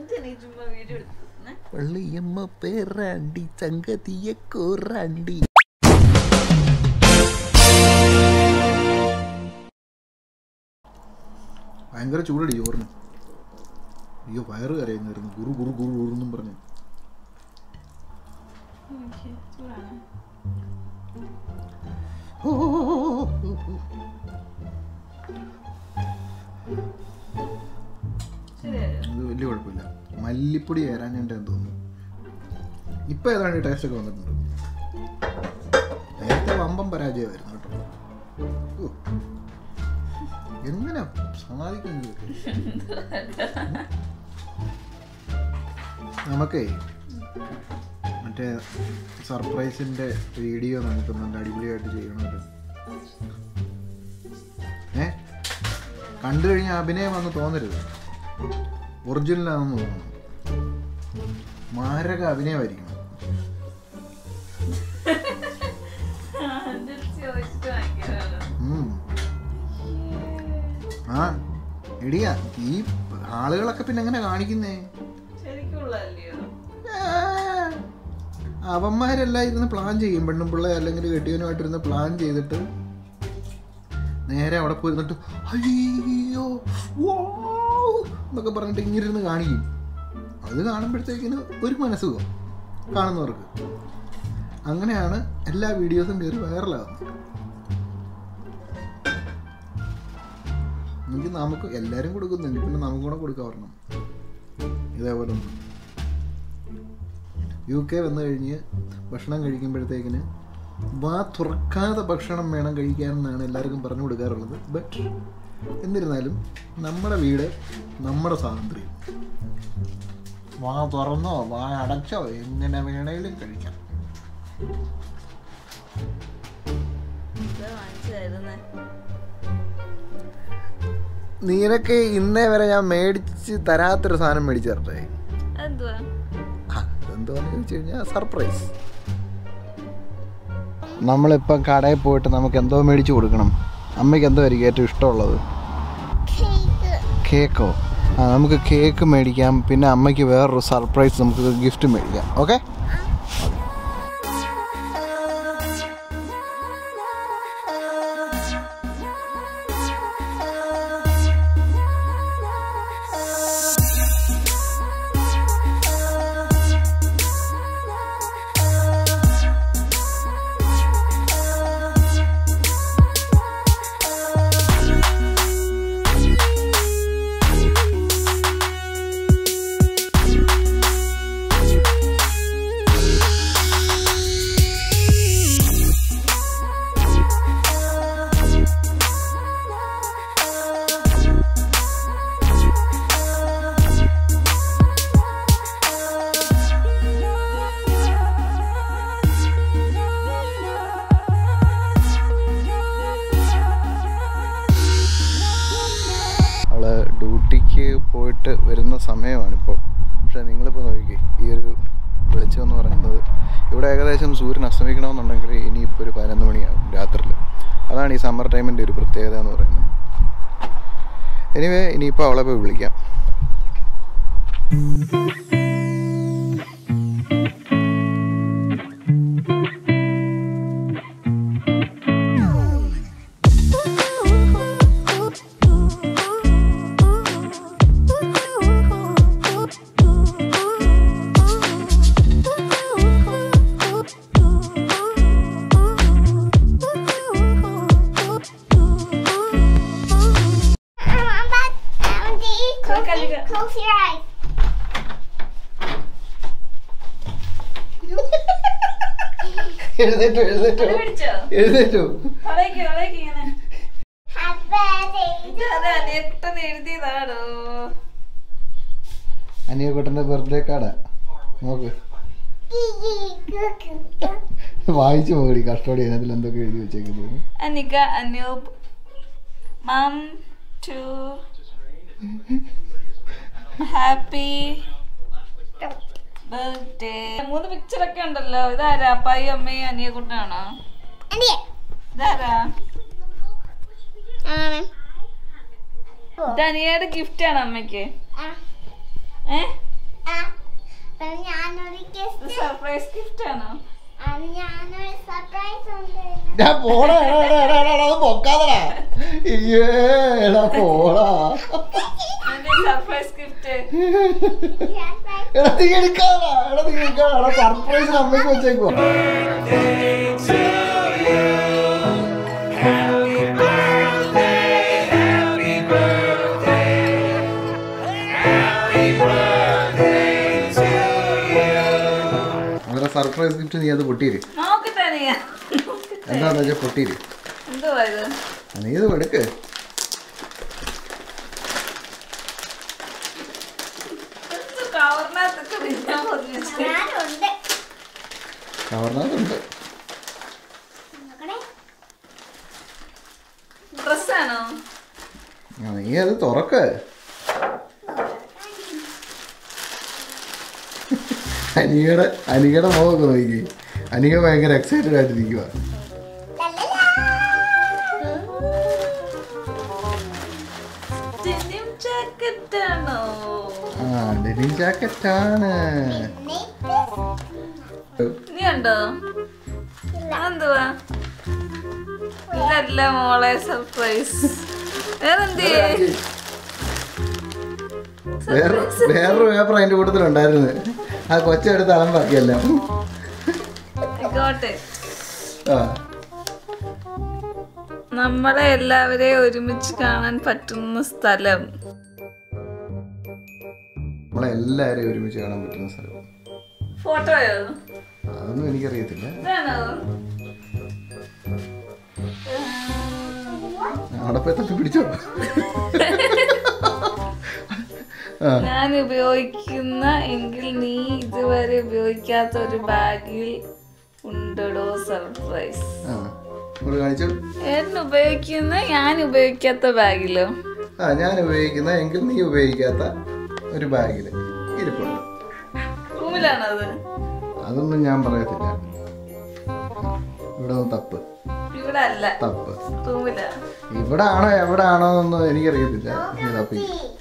എന്തിനാ ഈ ചുമ്മാ വീഡിയോ എടുക്കുന്നേ പള്ളിയമ്മ പേറാണ്ടി സംഗതിയെ കോറാണ്ടി ഭയങ്കര ചൂടടി ചോറിന് അയ്യോ വയറ് കരയുന്നായിരുന്നു ഗുറു ഗുറു ഗുറു ഗുറു പറഞ്ഞു ഓക്കെ ചൂടാണ് ശരിയായോ ഇത് വലിയ കുഴപ്പമില്ല മല്ലിപ്പൊടി ഏരാഞ്ഞിട്ടെന്ന് തോന്നുന്നു ഇപ്പൊ ഏതാണ്ട് ടേസ്റ്റ് ഒക്കെ വന്നിട്ടുണ്ട് നേരത്തെ വമ്പം പരാജയമായിരുന്നു കേട്ടോ ഓ. എങ്ങനെ സാധിക്കുന്നത് നമുക്കേ മറ്റേ സർപ്രൈസിന്റെ വീഡിയോ നമുക്ക് നല്ല അടിപൊളിയായിട്ട് ചെയ്യണമല്ലോ ഏ കണ്ടു കഴിഞ്ഞാൽ അഭിനയം വന്ന് തോന്നരുത് ഒറിജിനലാണെന്ന് തോന്നുന്നു മാരക അഭിനയമായിരിക്കണം എൻ്റെ അടുത്ത് ചോദിച്ചിട്ട് വാങ്ങിക്കാനാണ് ഉം. ആ എടിയാ ഈ ആളുകളൊക്കെ പിന്നെ എങ്ങനെ കാണിക്കുന്നേ ശരിക്കുള്ളതല്ലയോ ആ, അവന്മാരെല്ലാം ഇരുന്ന് പ്ലാൻ ചെയ്യും പെണ്ണും പിള്ളേ അല്ലെങ്കിൽ കെട്ടിയവനുമായിട്ടിരുന്ന് പ്ലാൻ ചെയ്തിട്ട് നേരെ അവിടെ പോയിരുന്നിട്ട് അയ്യോ വോ എന്നൊക്കെ പറഞ്ഞിട്ട് ഇങ്ങനെ ഇരുന്ന് കാണിക്കും അത് കാണുമ്പോഴത്തേക്കിന് ഒരു മനസ്സുഖം കാണുന്നവർക്ക് അങ്ങനെയാണ് എല്ലാ വീഡിയോസും കയറി വൈറലാകുന്നത് എങ്കിൽ നമുക്ക് എല്ലാവരും കൊടുക്കുന്നുണ്ട് പിന്നെ നമുക്കും കൂടെ കൊടുക്കാൻ പറഞ്ഞു ഇതേപോലെ ഒന്ന് യു കെ വന്നു കഴിഞ്ഞ് ഭക്ഷണം കഴിക്കുമ്പോഴത്തേക്കിന് വാ തുറക്കാതെ ഭക്ഷണം വേണം കഴിക്കാനെന്നാണ് എല്ലാവർക്കും പറഞ്ഞു കൊടുക്കാറുള്ളത് ബട്ട് എന്നിരുന്നാലും നമ്മുടെ വീട് നമ്മുടെ സ്വാതന്ത്ര്യം വാ തുറന്നോ വാ അടച്ചോ എങ്ങനെ വേണേലും കഴിക്കാം ഇത് വാങ്ങിച്ചു തരുന്നേ നിനക്ക് ഇന്നേ വരെ ഞാൻ മേടിച്ച് തരാത്തൊരു സാധനം മേടിച്ചു തരട്ടെ എന്തുവാ എന്തുവാന്ന് ചോദിച്ചു കഴിഞ്ഞാൽ സർപ്രൈസ് നമ്മളിപ്പം കടയിൽ പോയിട്ട് നമുക്ക് എന്തോ മേടിച്ചു കൊടുക്കണം അമ്മയ്ക്ക് എന്തോ ആയിരിക്കും ഏറ്റവും ഇഷ്ടമുള്ളത് കേക്കോ ആ നമുക്ക് കേക്ക് മേടിക്കാം പിന്നെ അമ്മയ്ക്ക് വേറൊരു സർപ്രൈസ് നമുക്ക് ഗിഫ്റ്റ് മേടിക്കാം ഓക്കെ അവള് ഡ്യൂട്ടിക്ക് പോയിട്ട് വരുന്ന സമയമാണിപ്പോൾ പക്ഷെ നിങ്ങളിപ്പോൾ നോക്കിക്കേ ഈ ഒരു വെളിച്ചം എന്ന് പറയുന്നത് ഇവിടെ ഏകദേശം സൂര്യൻ അസ്തമിക്കണമെന്നുണ്ടെങ്കിൽ ഇനിയിപ്പോൾ ഒരു പതിനൊന്ന് മണിയാകും രാത്രിയിൽ അതാണ് ഈ സമ്മർ ടൈമിൻ്റെ ഒരു പ്രത്യേകത എന്ന് പറയുന്നത് എനിവേ ഇനിയിപ്പോൾ അവളെ പോയി വിളിക്കാം Look at it. Close your eyes. എഴുന്നേറ്റോ എഴുന്നേറ്റോ അത് പിടിച്ചോ എഴുന്നേറ്റോ കളയ്ക്ക് കളയ്ക്ക് ഇങ്ങനെ Happy birthday. ഇത് അത് അനിയട്ടൻ എഴുതിയതാണോ അനിയക്കുട്ടൻ്റെ ബർത്ത്ഡേ കാർഡാ നോക്ക് Cuckoo. വായിച്ചു പോകടി കഷ്ടോടി അതിനകത്തിൽ എന്തൊക്കെ എഴുതി വെച്ചേക്കുന്നത് Anika Anoop mum to happy birthday മൂന്ന് പിക്ചർ ഒക്കെ ഉണ്ടല്ലോ ഇതാരാ അപ്പായും അമ്മയും അനിയക്കുട്ടനാണോ Andy. ഇതാരാ Um. ഇത് അനിയയുടെ ഗിഫ്റ്റ് ആണ് അമ്മയ്ക്ക് Ah. ഏ സർപ്രൈസ് ഗിഫ്റ്റ് ആണോ അത് ഞാനൊരു സർപ്രൈസ് ഉണ്ട് ഞാൻ പോടാ എടാ, എടാ, എടാ, എടാ, എടാ, അത് പൊക്കാതെടാ അയ്യേ എടാ പോടാ സർപ്രൈസ് ഗിഫ്റ്റ് സർപ്രൈസ് എടാ നീ എടുക്കാതാ എടാ നീ എടുക്കാതാ എടാ സർപ്രൈസ് അമ്മയ്ക്ക് വെച്ചേക്കുവാ അവരെ സർപ്രൈസ് ഗിഫ്റ്റ് നീ അത് പൊട്ടിയിര് നോക്കട്ടെ നീ എന്താന്ന് വെച്ചാൽ പൊട്ടിയിര് എന്തുവാ ഇത് നീ ഇത് എടുക്ക് കവറിനകത്തൊക്കെ വിൽക്കാൻ പറഞ്ഞു ഞാനുണ്ട് കവർണതുണ്ട് നോക്കണേ ഡ്രസ്സാണോ ആ, നീ അത് തുറക്ക് അനികയുടെ അനികയുടെ മുഖമൊക്കെ നോക്കി അനിക ഭയങ്കര എക്സൈറ്റഡ് ആയിട്ട് നിൽക്കുക ഡെനിം ജാക്കറ്റ് ആണോ ആ ഡെനിം ജാക്കറ്റാണ് നീ ഉണ്ടോ എന്തുവാ ഇതല്ല മോളെ സർപ്രൈസ് വേറെന്തേ വേറെ വേറൊരു പേപ്പർ അതിന്റെ കൂട്ടത്തിലുണ്ടായിരുന്നു ആ കൊച്ചെടുത്ത് അലമ്പാക്കിയല്ല ആയിക്കോട്ടെ ആ നമ്മളെ എല്ലാവരെയും ഒരുമിച്ച് കാണാൻ പറ്റുന്ന സ്ഥലം നമ്മളെ എല്ലാവരെയും ഒരുമിച്ച് കാണാൻ പറ്റുന്ന സ്ഥലം ഫോട്ടോയോ അതൊന്നും എനിക്കറിയത്തില്ല ഇതാണോ അവിടെ പോയി തപ്പി പിടിച്ചോ ആ ഞാൻ ഉപയോഗിക്കുന്ന എങ്കിൽ നീ ഇതുവരെ ഉപയോഗിക്കാത്ത ഒരു ബാഗിൽ ഉണ്ടടോ സർപ്രൈസ് ആ ഇവിടെ കാണിച്ചു ഏട്ടൻ ഉപയോഗിക്കുന്ന ഞാൻ ഉപയോഗിക്കാത്ത ബാഗിലോ ആ ഞാൻ ഉപയോഗിക്കുന്ന എങ്കിൽ നീ ഉപയോഗിക്കാത്ത ഒരു ബാഗിൽ ഇരിപ്പുണ്ട് റൂമിലാണോ അത് അതൊന്നും ഞാൻ പറയത്തില്ല ഇവിടെ ഒന്ന് തപ്പ് ഇവിടെ അല്ല തപ്പ് റൂമിലാ ഇവിടെ ആണോ എവിടെ ആണോ എന്നൊന്നും എനിക്കറിയത്തില്ല നീ തപ്പി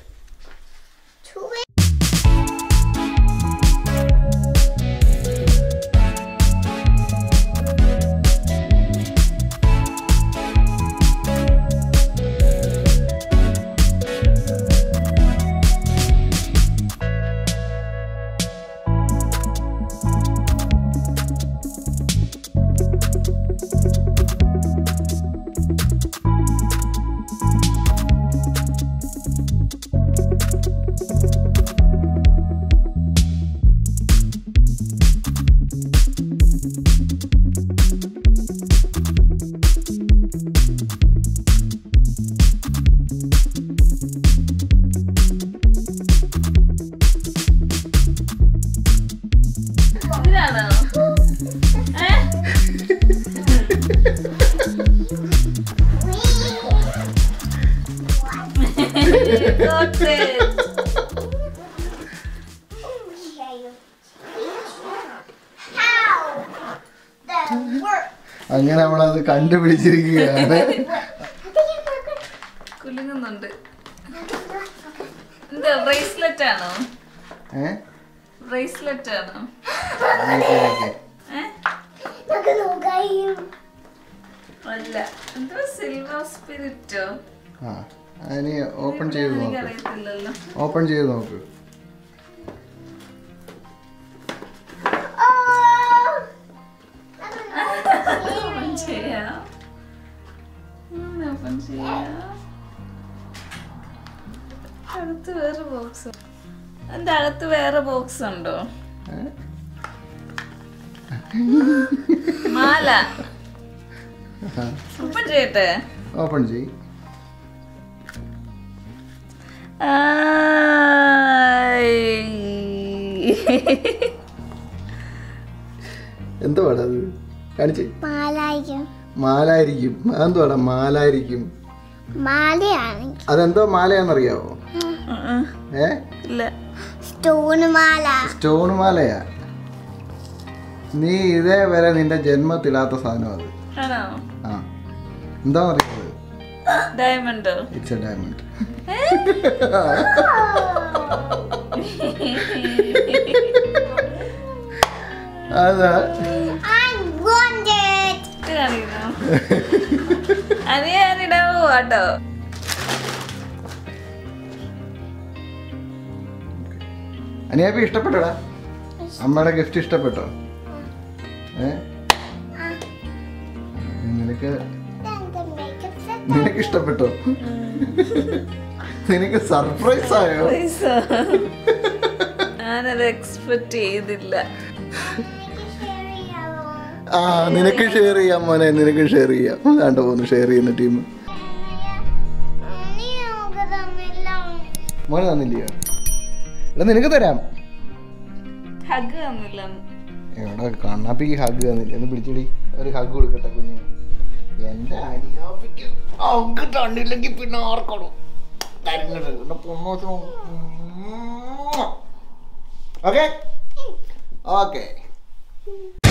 ഇതിലാണോ ഏ? Got it. How the work. അങ്ങനെ നമ്മളത് കണ്ടുപിടിച്ചിരിക്കുകയാണ് കുലുങ്ങുന്നുണ്ട് എന്താ ബ്രേസ്ലെറ്റ് ആണോ ഏ ബ്രേസ്ലെറ്റ് ആണോ ഓക്കെ ഓക്കെ ഏ? നമുക്ക് നോക്കാം അല്ല എന്തോ സിൽവർ സ്പിരിറ്റോ ആ അതിന് ഓപ്പൺ ചെയ്ത് നോക്ക് എനിക്കറിയത്തില്ലല്ലോ ഓപ്പൺ ചെയ്ത് നോക്ക് ഓപ്പൺ ചെയ്യാം ഓപ്പൺ ചെയ്യാം അകത്ത് വേറെ ബോക്സ് എന്റെ അകത്ത് വേറെ ബോക്സ് ഉണ്ടോ ഏ? മാല ആ, ഓപ്പൺ ചെയ്യട്ടെ ഓപ്പൺ ചെയ് എന്തുവാടാ അത് കാണിച്ച് മാലായിരിക്കും മാലായിരിക്കും അതെന്തുവാടാ മാലായിരിക്കും മാലയാണെങ്കിൽ അതെന്തോ മാലയാണെന്നറിയാവോ ഏ ഇല്ല സ്റ്റോൺ മാല സ്റ്റോൺ മാലയാ നീ ഇതേവരെ നിന്റെ ജന്മത്തിലാത്ത സാധനം അത് ആണോ ആ എന്താ പറയുന്നത് ഡയമണ്ടോ ഇറ്റ്സ് എ ഡയമണ്ട് അതാ I want it. ഇട്ട് കാണിക്കുന്നു അനിയ ഞാനിടാൻ പോവാട്ടോ അനിയാപ്പി ഇഷ്ടപ്പെട്ടോടാ അമ്മയുടെ ഗിഫ്റ്റ് ഇഷ്ടപ്പെട്ടോ ഏ നിനക്ക് Then the makeup set. നിനക്ക് ഇഷ്ടപ്പെട്ടോ നിനക്ക് സർപ്രൈസ് ആയോ പൈസ ഞാനത് എക്സ്പെക്ട് ചെയ്തില്ല Cherry yellow. ആ നിനക്ക് ഷെയർ ചെയ്യാം മോനെ നിനക്ക് ഷെയർ ചെയ്യാം അതാണ്ട് പോകുന്നു ഷെയർ ചെയ്യുന്ന ടീം നീ നമുക്ക് തന്നില്ല മോനെ തന്നില്ലയോ എടാ നിനക്ക് തരാം ഹഗ് തന്നില്ല എവിടെ കണ്ണാപ്പിക്ക് ഹഗ് തന്നില്ല എന്ന് പിടിച്ചിടി ഒരു ഹഗ് കൊടുക്കട്ടെ കുഞ്ഞ് എന്റെ അനിയാപ്പിക്ക് ഹഗ് തന്നില്ലെങ്കിൽ പിന്നെ ആർക്കോളൂ ഓക്കെ ഓക്കെ